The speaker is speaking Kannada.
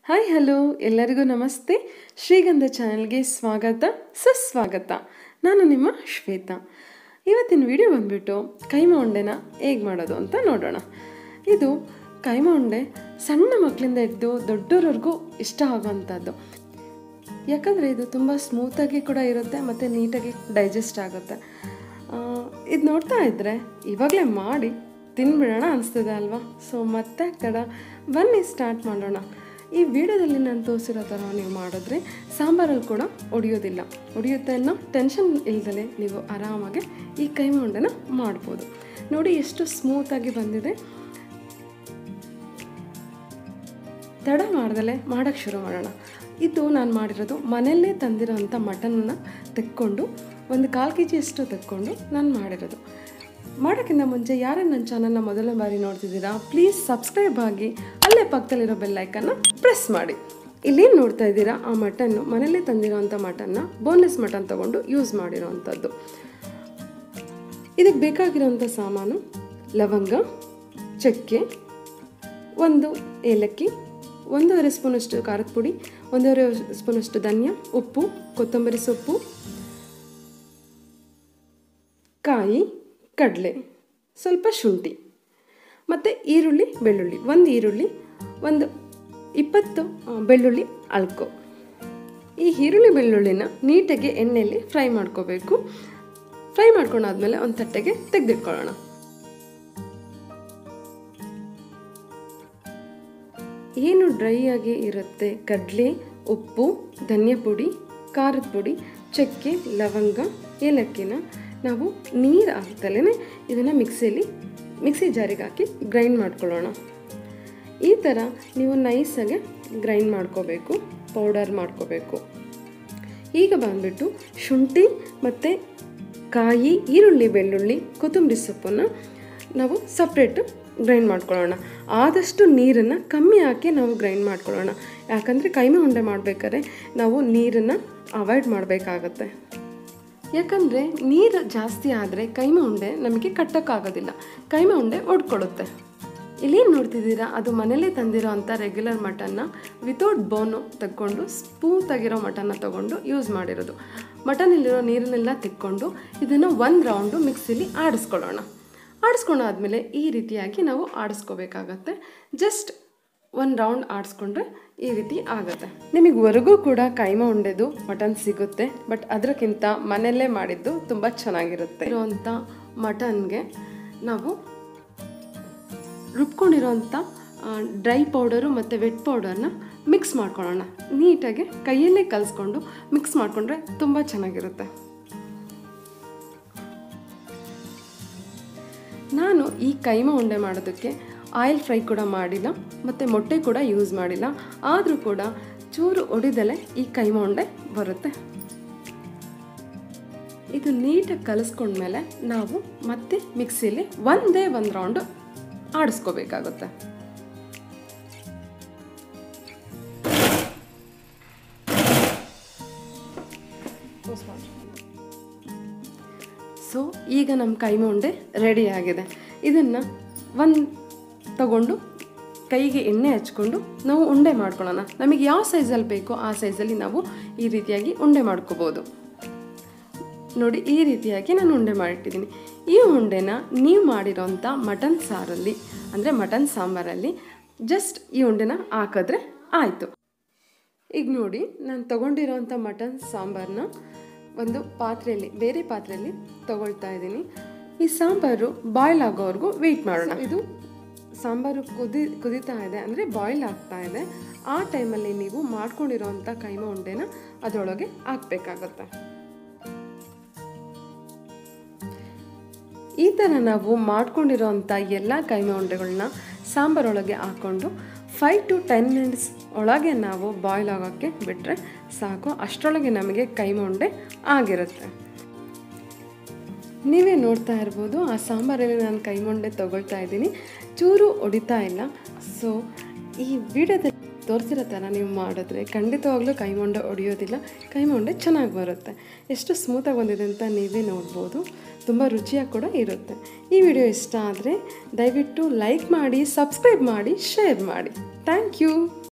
ಹಾಯ್ ಹಲೋ ಎಲ್ಲರಿಗೂ ನಮಸ್ತೆ ಶ್ರೀಗಂಧ ಚಾನಲ್ಗೆ ಸ್ವಾಗತ ಸುಸ್ವಾಗತ ನಾನು ನಿಮ್ಮ ಶ್ವೇತಾ ಇವತ್ತಿನ ವಿಡಿಯೋ ಬಂದ್ಬಿಟ್ಟು ಕೈಮಾ ಉಂಡೆನ ಹೇಗೆ ಮಾಡೋದು ಅಂತ ನೋಡೋಣ ಇದು ಕೈಮಾ ಉಂಡೆ ಸಣ್ಣ ಮಕ್ಕಳಿಂದ ಹಿಡಿದು ದೊಡ್ಡೋರವರೆಗೂ ಇಷ್ಟ ಆಗೋವಂಥದ್ದು ಯಾಕಂದರೆ ಇದು ತುಂಬ ಸ್ಮೂತಾಗಿ ಕೂಡ ಇರುತ್ತೆ ಮತ್ತು ನೀಟಾಗಿ ಡೈಜೆಸ್ಟ್ ಆಗುತ್ತೆ ಇದು ನೋಡ್ತಾ ಇದ್ದರೆ ಇವಾಗಲೇ ಮಾಡಿ ತಿನ್ಬಿಡೋಣ ಅನಿಸ್ತದೆ ಅಲ್ವಾ ಸೊ ಮತ್ತೆ ತಡ ಬನ್ನಿ ಸ್ಟಾರ್ಟ್ ಮಾಡೋಣ ಈ ವಿಡಿಯೋದಲ್ಲಿ ನಾನು ತೋರಿಸಿರೋ ಥರ ನೀವು ಮಾಡಿದ್ರೆ ಸಾಂಬಾರಲ್ಲಿ ಕೂಡ ಒಡೆಯೋದಿಲ್ಲ ಒಡೆಯುತ್ತೆ ಅನ್ನೋ ಟೆನ್ಷನ್ ಇಲ್ದಲೆ ನೀವು ಆರಾಮಾಗಿ ಈ ಕೈಮಾ ಉಂಡೆನ ಮಾಡ್ಬೋದು ನೋಡಿ ಎಷ್ಟು ಸ್ಮೂತಾಗಿ ಬಂದಿದೆ ತಡ ಮಾಡ್ದಲೆ ಮಾಡೋಕ್ಕೆ ಶುರು ಮಾಡೋಣ ಇದು ನಾನು ಮಾಡಿರೋದು ಮನೆಯಲ್ಲೇ ತಂದಿರೋಂಥ ಮಟನ್ನ ತೆಕ್ಕೊಂಡು ಒಂದು ಕಾಲು ಕೆ ಜಿಯಷ್ಟು ತೆಕ್ಕೊಂಡು ನಾನು ಮಾಡಿರೋದು ಮಾಡೋಕ್ಕಿಂತ ಮುಂಚೆ ಯಾರೇ ನನ್ನ ಚಾನಲ್ನ ಮೊದಲ ಬಾರಿ ನೋಡ್ತಿದ್ದೀರಾ ಪ್ಲೀಸ್ ಸಬ್ಸ್ಕ್ರೈಬ್ ಆಗಿ ಅಲ್ಲೇ ಪಕ್ಕದಲ್ಲಿರೋ ಬೆಲ್ಲೈಕನ್ನ ಪ್ರೆಸ್ ಮಾಡಿ ಇಲ್ಲೇನು ನೋಡ್ತಾ ಇದ್ದೀರಾ ಆ ಮಟನ್ನು ಮನೆಯಲ್ಲೇ ತಂದಿರೋಂಥ ಮಟನ್ನ ಬೋನ್ಲೆಸ್ ಮಟನ್ ತೊಗೊಂಡು ಯೂಸ್ ಮಾಡಿರೋವಂಥದ್ದು ಇದಕ್ಕೆ ಬೇಕಾಗಿರೋಂಥ ಸಾಮಾನು ಲವಂಗ ಚಕ್ಕೆ ಒಂದು ಏಲಕ್ಕಿ ಒಂದೂವರೆ ಸ್ಪೂನಷ್ಟು ಖಾರದ ಪುಡಿ ಒಂದೂವರೆ ಸ್ಪೂನಷ್ಟು ಧನ್ಯ ಉಪ್ಪು ಕೊತ್ತಂಬರಿ ಸೊಪ್ಪು ಕಾಯಿ ಕಡಲೆ ಸ್ವಲ್ಪ ಶುಂಠಿ ಮತ್ತು ಈರುಳ್ಳಿ ಬೆಳ್ಳುಳ್ಳಿ ಒಂದು ಈರುಳ್ಳಿ ಒಂದು ಇಪ್ಪತ್ತು ಬೆಳ್ಳುಳ್ಳಿ ಅಳ್ಕೊ ಈ ಈರುಳ್ಳಿ ಬೆಳ್ಳುಳ್ಳಿನ ನೀಟಾಗಿ ಎಣ್ಣೆಯಲ್ಲಿ ಫ್ರೈ ಮಾಡ್ಕೋಬೇಕು ಫ್ರೈ ಮಾಡ್ಕೊಂಡಾದ್ಮೇಲೆ ಒಂದು ತಟ್ಟೆಗೆ ತೆಗೆದಿಟ್ಕೊಳ್ಳೋಣ ಏನು ಡ್ರೈ ಆಗಿ ಇರುತ್ತೆ ಕಡಲೆ ಉಪ್ಪು ಧನಿಯಾ ಪುಡಿ ಖಾರದ ಪುಡಿ ಚಕ್ಕೆ ಲವಂಗ ಏಲಕ್ಕಿನ ನಾವು ನೀರು ಹಾಕ್ದಲೇ ಇದನ್ನು ಮಿಕ್ಸಿಯಲ್ಲಿ ಮಿಕ್ಸಿ ಜಾರಿಗೆ ಹಾಕಿ ಗ್ರೈಂಡ್ ಮಾಡ್ಕೊಳ್ಳೋಣ ಈ ಥರ ನೀವು ನೈಸಾಗೆ ಗ್ರೈಂಡ್ ಮಾಡ್ಕೋಬೇಕು ಪೌಡರ್ ಮಾಡ್ಕೋಬೇಕು ಈಗ ಬಂದ್ಬಿಟ್ಟು ಶುಂಠಿ ಮತ್ತು ಕಾಯಿ ಈರುಳ್ಳಿ ಬೆಳ್ಳುಳ್ಳಿ ಕೊತ್ತಂಬರಿ ಸೊಪ್ಪನ್ನು ನಾವು ಸಪ್ರೇಟ್ ಗ್ರೈಂಡ್ ಮಾಡ್ಕೊಳ್ಳೋಣ ಆದಷ್ಟು ನೀರನ್ನು ಕಮ್ಮಿ ಹಾಕಿ ನಾವು ಗ್ರೈಂಡ್ ಮಾಡ್ಕೊಳ್ಳೋಣ ಯಾಕಂದರೆ ಕೈಮೆ ಉಂಡೆ ಮಾಡಬೇಕಾದ್ರೆ ನಾವು ನೀರನ್ನು ಅವಾಯ್ಡ್ ಮಾಡಬೇಕಾಗತ್ತೆ ಯಾಕಂದರೆ ನೀರು ಜಾಸ್ತಿ ಆದರೆ ಕೈಮೆ ಉಂಡೆ ನಮಗೆ ಕಟ್ಟೋಕ್ಕಾಗೋದಿಲ್ಲ ಕೈಮೆ ಉಂಡೆ ಒಡ್ಕೊಳ್ಳುತ್ತೆ ಇಲ್ಲೇನು ನೋಡ್ತಿದ್ದೀರಾ ಅದು ಮನೇಲೇ ತಂದಿರೋ ಅಂಥ ರೆಗ್ಯುಲರ್ ಮಟನ್ನ ವಿತೌಟ್ ಬೋನು ತೆಕ್ಕೊಂಡು ಸ್ಮೂತಾಗಿರೋ ಮಟನ್ನ ತೊಗೊಂಡು ಯೂಸ್ ಮಾಡಿರೋದು ಮಟನಲ್ಲಿರೋ ನೀರನ್ನೆಲ್ಲ ತೆಕ್ಕೊಂಡು ಇದನ್ನು ಒಂದು ರೌಂಡು ಮಿಕ್ಸಿಲಿ ಆಡಿಸ್ಕೊಳ್ಳೋಣ ಆಡಿಸ್ಕೊಂಡಾದ್ಮೇಲೆ ಈ ರೀತಿಯಾಗಿ ನಾವು ಆಡಿಸ್ಕೋಬೇಕಾಗತ್ತೆ ಜಸ್ಟ್ ಒಂದು ರೌಂಡ್ ಆಡಿಸ್ಕೊಂಡ್ರೆ ಈ ರೀತಿ ಆಗುತ್ತೆ ನಿಮಗೆ ಹೊರಗೂ ಕೂಡ ಕೈಮಾ ಉಂಡೆದು ಮಟನ್ ಸಿಗುತ್ತೆ ಬಟ್ ಅದಕ್ಕಿಂತ ಮನೆಯಲ್ಲೇ ಮಾಡಿದ್ದು ತುಂಬ ಚೆನ್ನಾಗಿರುತ್ತೆ ಇರೋವಂಥ ಮಟನ್ಗೆ ನಾವು ರುಬ್ಕೊಂಡಿರೋಂಥ ಡ್ರೈ ಪೌಡರು ಮತ್ತು ವೆಟ್ ಪೌಡರ್ನ ಮಿಕ್ಸ್ ಮಾಡ್ಕೊಳ್ಳೋಣ ನೀಟಾಗಿ ಕೈಯಲ್ಲೇ ಕಲಿಸ್ಕೊಂಡು ಮಿಕ್ಸ್ ಮಾಡಿಕೊಂಡ್ರೆ ತುಂಬ ಚೆನ್ನಾಗಿರುತ್ತೆ ನಾನು ಈ ಕೈಮಾ ಉಂಡೆ ಮಾಡೋದಕ್ಕೆ ಆಯಿಲ್ ಫ್ರೈ ಕೂಡ ಮಾಡಿಲ್ಲ ಮತ್ತು ಮೊಟ್ಟೆ ಕೂಡ ಯೂಸ್ ಮಾಡಿಲ್ಲ ಆದರೂ ಕೂಡ ಚೂರು ಒಡಿದಲೆ ಈ ಕೈಮಾ ಉಂಡೆ ಬರುತ್ತೆ ಇದು ನೀಟಾಗಿ ಕಲಿಸ್ಕೊಂಡ್ಮೇಲೆ ನಾವು ಮತ್ತೆ ಮಿಕ್ಸಿಲಿ ಒಂದೇ ಒಂದು ರೌಂಡು ಆಡಿಸ್ಕೋಬೇಕಾಗುತ್ತೆ ಸೊ ಈಗ ನಮ್ಮ ಕೈಮಾ ಉಂಡೆ ರೆಡಿ ಆಗಿದೆ ಇದನ್ನು ಒಂದು ತಗೊಂಡು ಕೈಗೆ ಎಣ್ಣೆ ಹಚ್ಕೊಂಡು ನಾವು ಉಂಡೆ ಮಾಡ್ಕೊಳ್ಳೋಣ ನಮಗೆ ಯಾವ ಸೈಜಲ್ಲಿ ಬೇಕೋ ಆ ಸೈಜಲ್ಲಿ ನಾವು ಈ ರೀತಿಯಾಗಿ ಉಂಡೆ ಮಾಡ್ಕೋಬೋದು ನೋಡಿ ಈ ರೀತಿಯಾಗಿ ನಾನು ಉಂಡೆ ಮಾಡಿಟ್ಟಿದ್ದೀನಿ ಈ ಉಂಡೆನ ನೀವು ಮಾಡಿರೋಂಥ ಮಟನ್ ಸಾರಲ್ಲಿ ಅಂದರೆ ಮಟನ್ ಸಾಂಬಾರಲ್ಲಿ ಜಸ್ಟ್ ಈ ಉಂಡೆನ ಹಾಕಿದ್ರೆ ಆಯಿತು ಈಗ ನೋಡಿ ನಾನು ತೊಗೊಂಡಿರೋಂಥ ಮಟನ್ ಸಾಂಬಾರನ್ನ ಒಂದು ಪಾತ್ರೆಯಲ್ಲಿ ಬೇರೆ ಪಾತ್ರೆಯಲ್ಲಿ ತಗೊಳ್ತಾ ಇದ್ದೀನಿ ಈ ಸಾಂಬಾರು ಬಾಯ್ಲ್ ಆಗೋವರೆಗೂ ವೆಯ್ಟ್ ಮಾಡೋಣ ಇದು ಸಾಂಬಾರು ಕುದಿ ಕುದೀತಾ ಇದೆ ಅಂದರೆ ಬಾಯ್ಲ್ ಆಗ್ತಾ ಇದೆ ಆ ಟೈಮಲ್ಲಿ ನೀವು ಮಾಡ್ಕೊಂಡಿರೋಂಥ ಕೈಮಾ ಉಂಡೆನ ಅದರೊಳಗೆ ಹಾಕಬೇಕಾಗತ್ತೆ ಈ ಥರ ನಾವು ಮಾಡ್ಕೊಂಡಿರೋಂಥ ಎಲ್ಲ ಕೈಮೆ ಉಂಡೆಗಳನ್ನ ಸಾಂಬಾರೊಳಗೆ ಹಾಕ್ಕೊಂಡು ಫೈವ್ ಟು ಟೆನ್ ಮಿನಿಟ್ಸ್ ಒಳಗೆ ನಾವು ಬಾಯ್ಲ್ ಆಗೋಕ್ಕೆ ಬಿಟ್ಟರೆ ಸಾಕು ಅಷ್ಟರೊಳಗೆ ನಮಗೆ ಕೈಮೆ ಉಂಡೆ ಆಗಿರುತ್ತೆ ನೀವೇ ನೋಡ್ತಾ ಇರ್ಬೋದು ಆ ಸಾಂಬಾರಲ್ಲಿ ನಾನು ಕೈಮುಂಡೆ ತೊಗೊಳ್ತಾ ಇದ್ದೀನಿ ಚೂರು ಹೊಡಿತಾ ಇಲ್ಲ ಸೊ ಈ ವಿಡಿಯೋದಲ್ಲಿ ತೋರಿಸಿರೋ ಥರ ನೀವು ಮಾಡಿದ್ರೆ ಖಂಡಿತವಾಗ್ಲೂ ಕೈಮುಂಡೆ ಹೊಡೆಯೋದಿಲ್ಲ ಕೈಮುಂಡೆ ಚೆನ್ನಾಗಿ ಬರುತ್ತೆ ಎಷ್ಟು ಸ್ಮೂತಾಗಿ ಬಂದಿದೆ ಅಂತ ನೀವೇ ನೋಡ್ಬೋದು ತುಂಬ ರುಚಿಯಾಗಿ ಕೂಡ ಇರುತ್ತೆ ಈ ವಿಡಿಯೋ ಇಷ್ಟ ಆದರೆ ದಯವಿಟ್ಟು ಲೈಕ್ ಮಾಡಿ ಸಬ್ಸ್ಕ್ರೈಬ್ ಮಾಡಿ ಶೇರ್ ಮಾಡಿ ಥ್ಯಾಂಕ್ ಯು